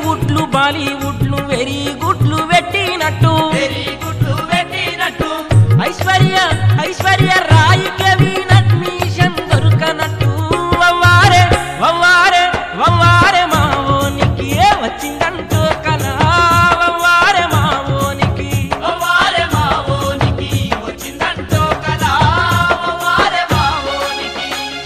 వుడ్లు బాలీవుడ్లు వెరీ గుడ్లు పెట్టినట్టు వెరీ గుడ్లు పెట్టినట్టు ఐశ్వర్య ఐశ్వర్య రాయికి అడ్మిషన్ దొరకనట్టు వవ్వారే వవ్వారే వవ్వారే మావోనికి ఏ వచ్చిందంటూ కలా వవ్వారే మావోనికి వారే మావోనికి వచ్చిందంటో కదా వారే మావోనికి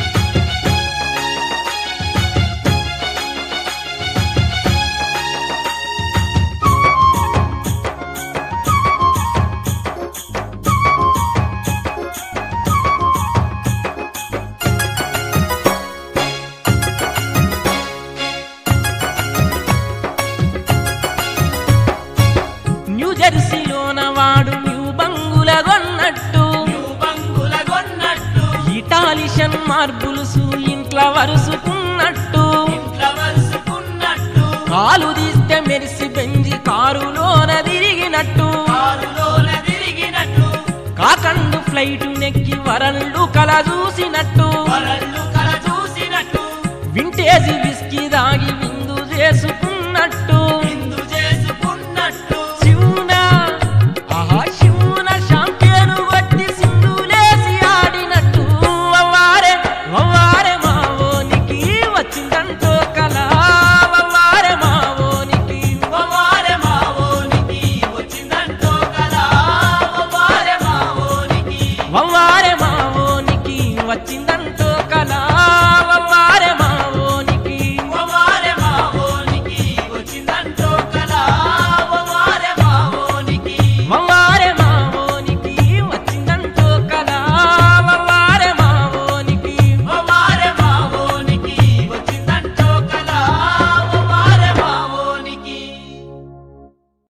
న్యూ జెర్సీలోన వాడు న్యూ బంగుల కొన్నట్టు నువ్వు బంగుల కొన్నట్టు ఇటాలిషన్ మార్బుల్స్ ఇంట్లో వరుసుకున్నట్టు ఇంట్లో వరుసుకున్నట్టు కాలు తీస్తే మెరిసి బెంజి కారులోన తిరిగినట్టు కారులోన తిరిగినట్టు కాకండు ఫ్లైట్ నెక్కి వరల్డ్ కల చూసినట్టు వరళ్ళు కల చూసినట్టు వింటేజ్ విస్కీ దాగి విందు చేసుకున్నట్టు విందు చేసుకున్నట్టు శివునా ఆహా శివున షాంపియను వట్టి సింధులేసి ఆడినట్టు వవ్వారే వవ్వారే మావోనికి వచ్చిందంటూ కలా వవ్వారే మావోనికి వారే మావోనికి వచ్చిందంటో కదా వారే మావోనికి వవ్వారే మావోనికి వచ్చిందంటూ